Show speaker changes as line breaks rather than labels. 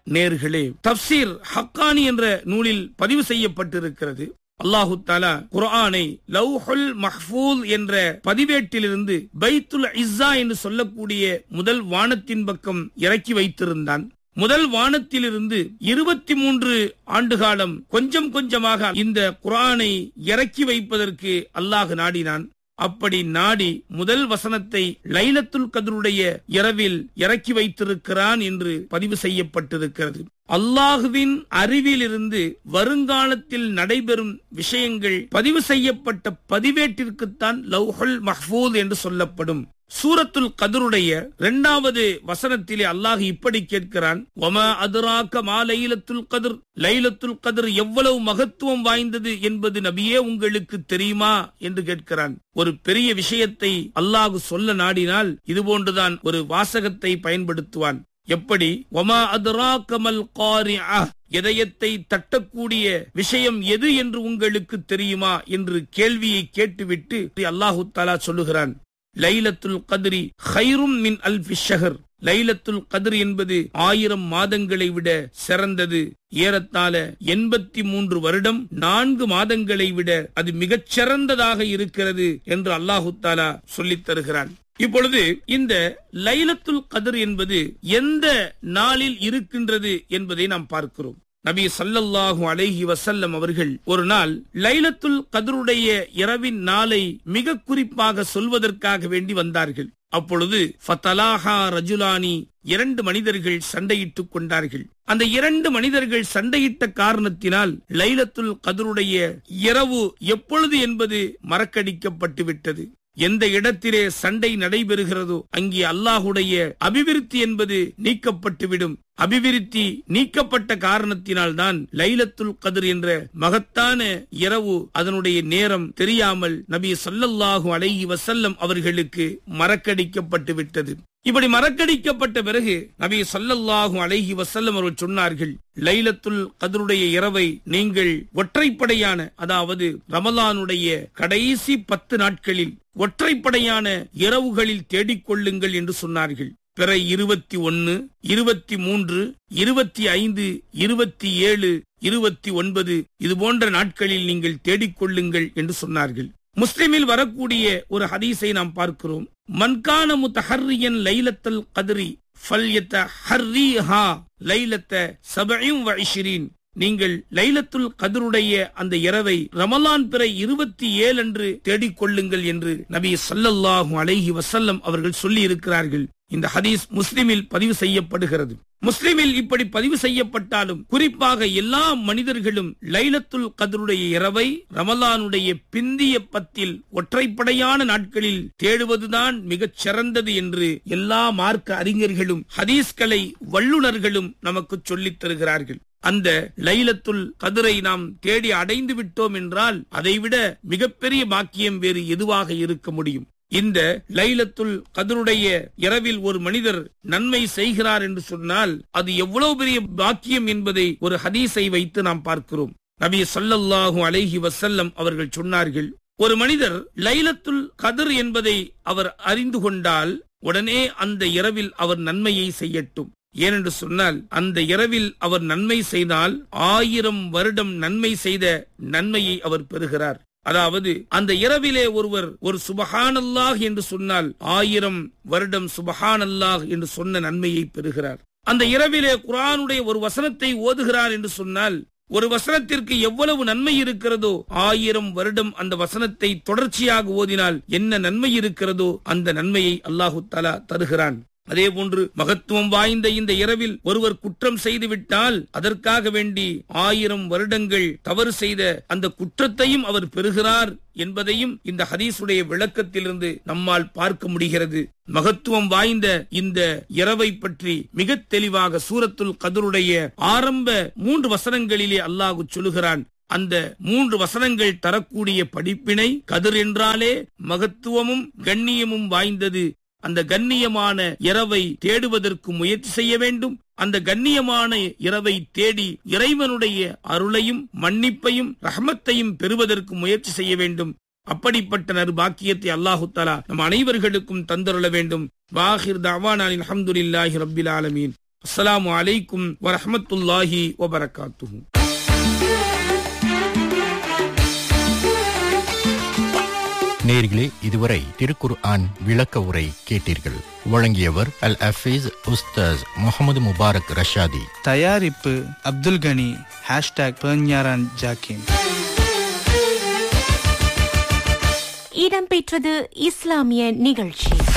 நேர்களே தப்சீர் ஹக்கானி என்ற நூலில் பதிவு செய்யப்பட்டிருக்கிறது அல்லாஹு தாலா குர்ஆனை லவ்ஹுல் மஹ்பூல் என்ற பதிவேட்டிலிருந்து பைத்துல் இஸ்ஸா என்று சொல்லக்கூடிய முதல் வானத்தின் பக்கம் இறக்கி வைத்திருந்தான் முதல் வானத்திலிருந்து இருபத்தி மூன்று ஆண்டு காலம் கொஞ்சம் கொஞ்சமாக இந்த குர்ஆனை இறக்கி வைப்பதற்கு அல்லாஹ் நாடினான் அப்படி நாடி முதல் வசனத்தை லைலத்துல் கதருடைய இரவில் இறக்கி வைத்திருக்கிறான் என்று பதிவு செய்யப்பட்டிருக்கிறது அல்லாஹுவின் அறிவிலிருந்து வருங்காலத்தில் நடைபெறும் விஷயங்கள் பதிவு செய்யப்பட்ட பதிவேட்டிற்குத்தான் லவ்ஹுல் மஹ்பூத் என்று சொல்லப்படும் சூரத்துல் கதருடைய இரண்டாவது வசனத்திலே அல்லாஹ் இப்படி கேட்கிறான் ஒமா அதுராக்க மா லைலத்துல் கதிர் லைலத்துல் கதிர் எவ்வளவு மகத்துவம் வாய்ந்தது என்பது நபியே உங்களுக்கு தெரியுமா என்று கேட்கிறான் ஒரு பெரிய விஷயத்தை அல்லாஹ் சொல்ல நாடினால் இதுபோன்றுதான் ஒரு வாசகத்தை பயன்படுத்துவான் எப்படி ஒமா அதுராக்கமல் காரிஆ இதயத்தை தட்டக்கூடிய விஷயம் எது என்று உங்களுக்கு தெரியுமா என்று கேள்வியை கேட்டுவிட்டு அல்லாஹு தாலா சொல்லுகிறான் லைலத்துல் கத்ரி ஹைரும் மின் அல்ஃபி ஷஹர் லைலத்துல் கதிர் என்பது ஆயிரம் மாதங்களை விட சிறந்தது ஏறத்தாழ எண்பத்தி மூன்று வருடம் நான்கு மாதங்களை விட அது மிகச் சிறந்ததாக இருக்கிறது என்று அல்லாஹு தாலா சொல்லித் தருகிறான் இப்பொழுது இந்த லைலத்துல் கதிர் என்பது எந்த நாளில் இருக்கின்றது என்பதை நாம் பார்க்கிறோம் நபி சல்லல்லாஹு அலைஹி வசல்லம் அவர்கள் ஒரு நாள் லைலத்துல் கதருடைய இரவின் நாளை மிக குறிப்பாக சொல்வதற்காக வேண்டி வந்தார்கள் அப்பொழுது ஃபத்தலாஹா ரஜுலானி இரண்டு மனிதர்கள் சண்டையிட்டுக் கொண்டார்கள் அந்த இரண்டு மனிதர்கள் சண்டையிட்ட காரணத்தினால் லைலத்துல் கதருடைய இரவு எப்பொழுது என்பது மறக்கடிக்கப்பட்டு விட்டது எந்த இடத்திலே சண்டை நடைபெறுகிறதோ அங்கே அல்லாஹுடைய அபிவிருத்தி என்பது நீக்கப்பட்டுவிடும் அபிவிருத்தி நீக்கப்பட்ட காரணத்தினால் தான் லைலத்துல் கதிர் என்ற மகத்தான இரவு அதனுடைய நேரம் தெரியாமல் நபி சொல்லல்லாஹு அலைஹி வசல்லம் அவர்களுக்கு மறக்கடிக்கப்பட்டு விட்டது இப்படி மறக்கடிக்கப்பட்ட பிறகு நபி சொல்லல்லாஹு அலைஹி வசல்லம் அவர்கள் சொன்னார்கள் லைலத்துல் கதருடைய இரவை நீங்கள் ஒற்றைப்படையான அதாவது ரமலானுடைய கடைசி பத்து நாட்களில் ஒற்றைப்படையான இரவுகளில் தேடிக்கொள்ளுங்கள் என்று சொன்னார்கள் பிற இருபத்தி ஒன்னு இருபத்தி மூன்று இருபத்தி ஐந்து இருபத்தி ஏழு இருபத்தி ஒன்பது இது போன்ற நாட்களில் நீங்கள் தேடிக்கொள்ளுங்கள் என்று சொன்னார்கள் முஸ்லிமில் வரக்கூடிய ஒரு ஹதீஸை நாம் பார்க்கிறோம் மன்கான முத்தஹர்ரியன் லைலத்தல் கதிரி ஃபல்யத்த ஹர்ரீஹா லைலத்த சபையும் வழிஷிரீன் நீங்கள் லைலத்துல் கதருடைய அந்த இரவை ரமலான் பிற இருபத்தி ஏழு அன்று தேடிக்கொள்ளுங்கள் என்று நபி சல்லல்லாஹு அலைஹி வசல்லம் அவர்கள் சொல்லி இருக்கிறார்கள் இந்த ஹதீஸ் முஸ்லிமில் பதிவு செய்யப்படுகிறது முஸ்லிமில் இப்படி பதிவு செய்யப்பட்டாலும் குறிப்பாக எல்லா மனிதர்களும் லைலத்துல் கதருடைய இரவை ரமலானுடைய பிந்திய பத்தில் ஒற்றைப்படையான நாட்களில் தேடுவதுதான் மிகச் சிறந்தது என்று எல்லா மார்க்க அறிஞர்களும் ஹதீஸ்களை வல்லுநர்களும் நமக்கு சொல்லித் தருகிறார்கள் அந்த லைலத்துல் கதிரை நாம் தேடி அடைந்து விட்டோம் என்றால் அதைவிட மிகப்பெரிய பாக்கியம் வேறு எதுவாக இருக்க முடியும் இந்த லைலத்துல் கதருடைய இரவில் ஒரு மனிதர் நன்மை செய்கிறார் என்று சொன்னால் அது எவ்வளவு பெரிய பாக்கியம் என்பதை ஒரு ஹதீஸை வைத்து நாம் பார்க்கிறோம் நபி சொல்லல்லாஹு அலைஹி வசல்லம் அவர்கள் சொன்னார்கள் ஒரு மனிதர் லைலத்துல் கதிர் என்பதை அவர் அறிந்து கொண்டால் உடனே அந்த இரவில் அவர் நன்மையை செய்யட்டும் ஏனென்று சொன்னால் அந்த இரவில் அவர் நன்மை செய்தால் ஆயிரம் வருடம் நன்மை செய்த நன்மையை அவர் பெறுகிறார் அதாவது அந்த இரவிலே ஒருவர் ஒரு சுபஹானல்லாஹ் என்று சொன்னால் ஆயிரம் வருடம் சுபஹானல்லாஹ் என்று சொன்ன நன்மையை பெறுகிறார் அந்த இரவிலே குரானுடைய ஒரு வசனத்தை ஓதுகிறார் என்று சொன்னால் ஒரு வசனத்திற்கு எவ்வளவு நன்மை இருக்கிறதோ ஆயிரம் வருடம் அந்த வசனத்தை தொடர்ச்சியாக ஓதினால் என்ன நன்மை இருக்கிறதோ அந்த நன்மையை அல்லாஹு தலா தருகிறான் அதே போன்று மகத்துவம் வாய்ந்த இந்த இரவில் ஒருவர் குற்றம் செய்து விட்டால் அதற்காக வேண்டி ஆயிரம் வருடங்கள் தவறு செய்த அந்த குற்றத்தையும் அவர் பெறுகிறார் என்பதையும் இந்த ஹதீசுடைய விளக்கத்திலிருந்து நம்மால் பார்க்க முடிகிறது மகத்துவம் வாய்ந்த இந்த இரவை பற்றி மிக தெளிவாக சூரத்துல் கதருடைய ஆரம்ப மூன்று வசனங்களிலே அல்லாஹு சொல்லுகிறான் அந்த மூன்று வசனங்கள் தரக்கூடிய படிப்பினை கதிர் என்றாலே மகத்துவமும் கண்ணியமும் வாய்ந்தது அந்த கண்ணியமான இரவை தேடுவதற்கு முயற்சி செய்ய வேண்டும் அந்த கண்ணியமான இரவை தேடி இறைவனுடைய அருளையும் மன்னிப்பையும் ரஹமத்தையும் பெறுவதற்கு முயற்சி செய்ய வேண்டும் அப்படிப்பட்ட நற்பாக்கியத்தை அல்லாஹு தலா நம் அனைவர்களுக்கும் தந்தருள வேண்டும் வாஹிர் தவானில் அஹமதுல்லாஹி ரபில் ஆலமீன் அஸ்ஸலாமு அலைக்கும் வரஹ்மத்துல்லாஹி வபரகாத்துஹு
நேர்களே இதுவரை திருக்குர் ஆன் விளக்க உரை கேட்டீர்கள் வழங்கியவர் அல் அஃபீஸ் உஸ்தாஸ் முகமது முபாரக் ரஷாதி
தயாரிப்பு அப்துல் கனி ஹேஷ்டாக் பெர்ஞாரான் ஜாக்கிம்
இடம்பெற்றது இஸ்லாமிய நிகழ்ச்சி